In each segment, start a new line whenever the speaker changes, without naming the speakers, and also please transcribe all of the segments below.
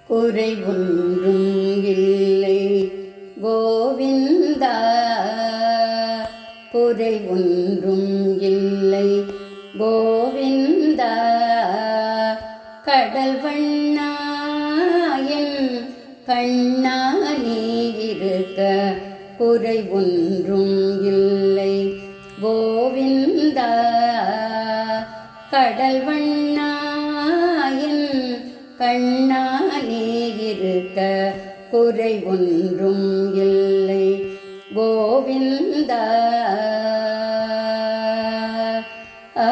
குறை ஒன்றும் இல்லை கோவிந்தா குறை ஒன்றும் இல்லை கோவிந்தா கடல் வண்ணாயன் கண்ணா நீ இருக்க குறை ஒன்றும் இல்லை கோவிந்தா கடல் வண்ணாயன் கண்ணா நீ இருக்க குறை ஒன்றும் இல்லை கோவிந்தா ஆ.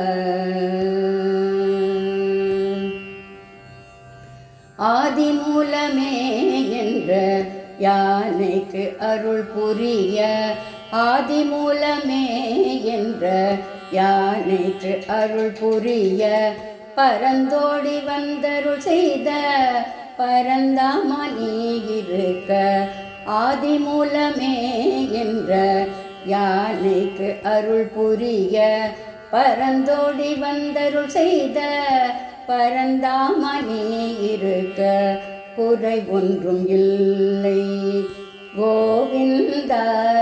ஆதிமூலமே என்ற யானைக்கு அருள் புரிய ஆதிமூலமே என்ற யானைக்கு அருள் புரிய பரந்தோடி வந்தருள் செய்த பரந்தாமா நீ இருக்க ஆதிமூலமே என்ற யானைக்கு அருள் புரிய பரந்தோடி வந்தருள் செய்த பரந்தாமா நீ இருக்க குறை ஒன்றும் இல்லை கோவிந்தா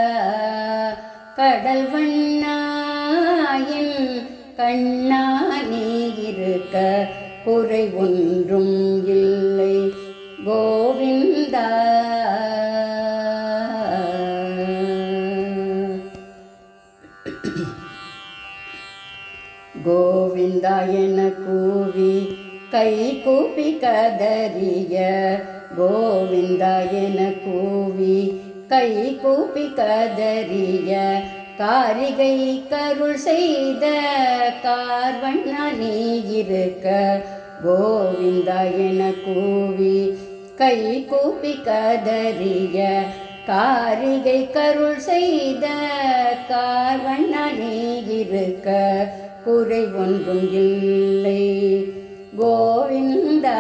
கடல் வண்ணாயின் கண்ணா நீ இருக்க குறை ஒன்றும் இல்லை கோவிந்தா கோவிந்தா என கூவி கை கூப்பி கதறிய கோவிந்தா என கூவி கை கூப்பி கதறிய காரிகை கருள் செய்த கார்வண்ணா நீ இருக்க கோவிந்தா என கூவி கை கூப்பி கதறிய காரிகை கருள் செய்த கார்வண்ணா நீ இருக்க குறை ஒன்றும் இல்லை கோவிந்தா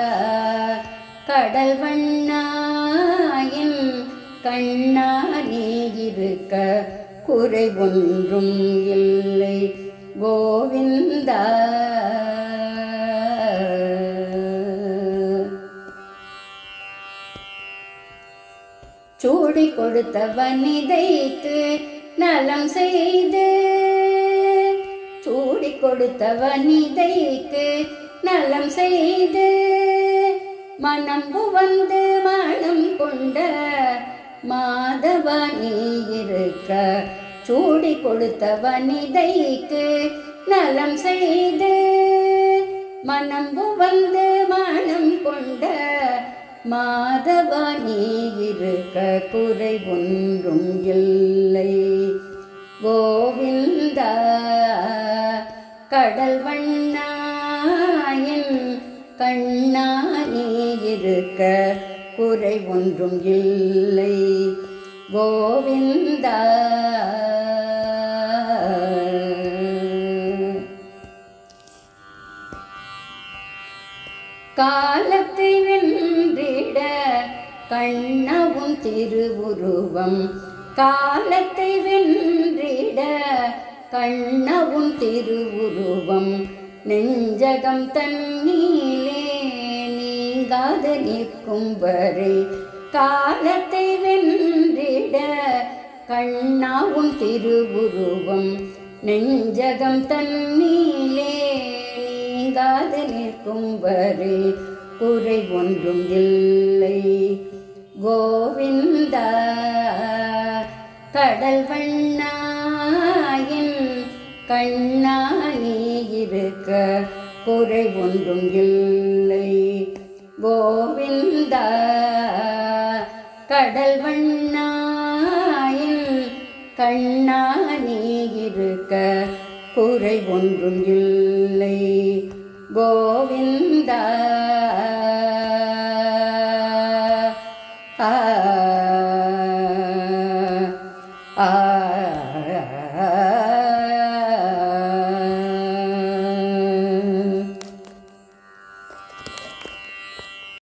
கடல் வண்ணாயின் கண்ணா நீ இருக்க குறை ஒன்றும் இல்லை கோவிந்தா சூடி கொடுத்த வனிதைக்கு நலம் செய்து சூடி கொடுத்த வனிதைக்கு நலம் செய்து மனம் புவந்து மனம் கொண்ட மாதவா நீ இருக்க சூடி கொடுத்த வனிதைக்கு நலம் செய்து மனம் புவந்து மனம் கொண்ட மாதவா நீ இருக்க குறை ஒன்றும் இல்லை கோவிந்தா கடல் வண்ணாயின் கண்ணா நீ இருக்க குறை ஒன்றும் இல்லை கோவிந்தா காலத்தை வென்றிட கண்ணவும் திருவுருவம் காலத்தை வென்றிட கண்ணவும் திருவுருவம் நெஞ்சகம் தண்ணீலே நீங்காது நிற்கும் வரை காலத்தை வென்றிட கண்ணாவும் திருவுருவம் நெஞ்சகம் தண்ணீலே நீங்காது நிற்கும் வரை குறை ஒன்றும் இல்லை கோவிந்தா கடல் வண்ணாயின் கண்ணா நீ இருக்க குறை ஒன்றும் இல்லை கோவிந்தா கடல் வண்ணாயின் கண்ணா நீ இருக்க குறை ஒன்றும் இல்லை கோவிந்தா ஆ ஆ